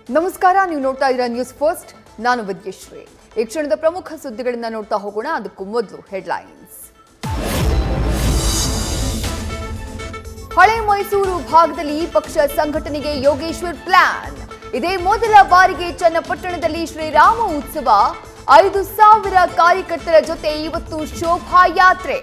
ನಮಸ್ಕಾರ ನೀವು ನೋಡ್ತಾ ಇದ್ದೀರಾ ನ್ಯೂಸ್ ಫಸ್ಟ್ ನಾನು ವಿದ್ಯಶ್ರೀ ಈ ಕ್ಷಣದ ಪ್ರಮುಖ ಸುದ್ದಿಗಳನ್ನ ನೋಡ್ತಾ ಹೋಗೋಣ ಅದಕ್ಕೂ ಮೊದಲು ಹೆಡ್ಲೈನ್ಸ್ ಹಳೆ ಮೈಸೂರು ಭಾಗದಲ್ಲಿ ಪಕ್ಷ ಸಂಘಟನೆಗೆ ಯೋಗೇಶ್ವರ್ ಪ್ಲಾನ್ ಇದೇ ಮೊದಲ ಬಾರಿಗೆ ಚನ್ನಪಟ್ಟಣದಲ್ಲಿ ಶ್ರೀರಾಮ ಉತ್ಸವ ಐದು ಸಾವಿರ ಕಾರ್ಯಕರ್ತರ ಜೊತೆ ಇವತ್ತು ಶೋಭಾಯಾತ್ರೆ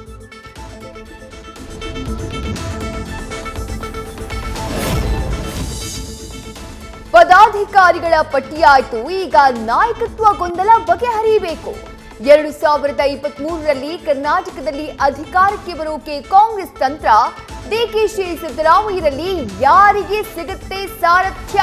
ಪದಾಧಿಕಾರಿಗಳ ಪಟ್ಟಿಯಾಯ್ತು ಈಗ ನಾಯಕತ್ವ ಗೊಂದಲ ಬಗೆಹರಿಯಬೇಕು ಎರಡು ಸಾವಿರದ ಇಪ್ಪತ್ತ್ ಮೂರರಲ್ಲಿ ಕರ್ನಾಟಕದಲ್ಲಿ ಅಧಿಕಾರಕ್ಕೆ ಬರೋಕೆ ಕಾಂಗ್ರೆಸ್ ತಂತ್ರ ಡಿಕೆಶಿ ಸಿದ್ದರಾಮಯ್ಯರಲ್ಲಿ ಯಾರಿಗೆ ಸಿಗುತ್ತೆ ಸಾರಥ್ಯ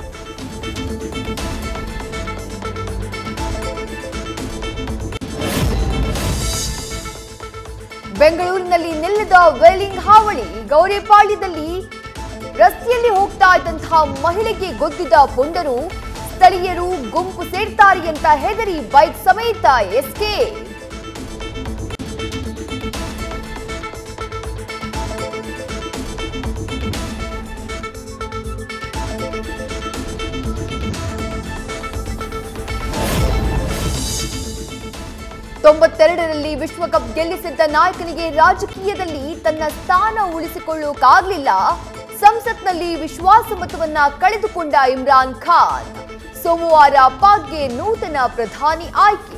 ಬೆಂಗಳೂರಿನಲ್ಲಿ ನಿಲ್ಲದ ವೆಲ್ಲಿಂಗ್ ಹಾವಳಿ ಗೌರಿಪಾಳ್ಯದಲ್ಲಿ ರಸ್ತೆಯಲ್ಲಿ ಹೋಗ್ತಾ ಇದ್ದಂತಹ ಮಹಿಳೆಗೆ ಗೊತ್ತಿದ್ದ ಪುಂಡರು ಸ್ಥಳೀಯರು ಗುಂಪು ಸೇರ್ತಾರೆ ಅಂತ ಹೆದರಿ ಬೈಕ್ ಸಮೇತ ಎಸ್ಕೆ ತೊಂಬತ್ತೆರಡರಲ್ಲಿ ವಿಶ್ವಕಪ್ ಗೆಲ್ಲಿಸಿದ್ದ ನಾಯಕನಿಗೆ ರಾಜಕೀಯದಲ್ಲಿ ತನ್ನ ಸ್ಥಾನ ಉಳಿಸಿಕೊಳ್ಳೋಕಾಗ್ಲಿಲ್ಲ ಸಂಸತ್ನಲ್ಲಿ ವಿಶ್ವಾಸಮತವನ್ನ ಕಳೆದುಕೊಂಡ ಇಮ್ರಾನ್ ಖಾನ್ ಸೋಮವಾರ ಪಾಕ್ಗೆ ನೂತನ ಪ್ರಧಾನಿ ಆಯ್ಕೆ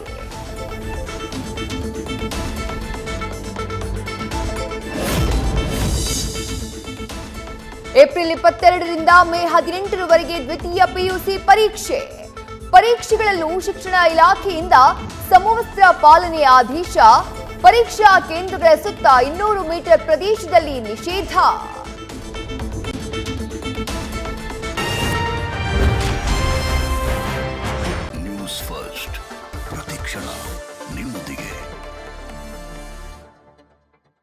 ಏಪ್ರಿಲ್ ಇಪ್ಪತ್ತೆರಡರಿಂದ ಮೇ ಹದಿನೆಂಟರವರೆಗೆ ದ್ವಿತೀಯ ಪಿಯುಸಿ ಪರೀಕ್ಷೆ ಪರೀಕ್ಷೆಗಳಲ್ಲೂ ಶಿಕ್ಷಣ ಇಲಾಖೆಯಿಂದ ಸಮವಸ್ತ್ರ ಪಾಲನೆ ಆದೇಶ ಪರೀಕ್ಷಾ ಕೇಂದ್ರಗಳ ಸುತ್ತ ಇನ್ನೂರು ಮೀಟರ್ ಪ್ರದೇಶದಲ್ಲಿ ನಿಷೇಧ ನ್ಯೂಸ್ ಫಸ್ಟ್ ಪ್ರತಿಕ್ಷಣ ನಿಮ್ಮೊಂದಿಗೆ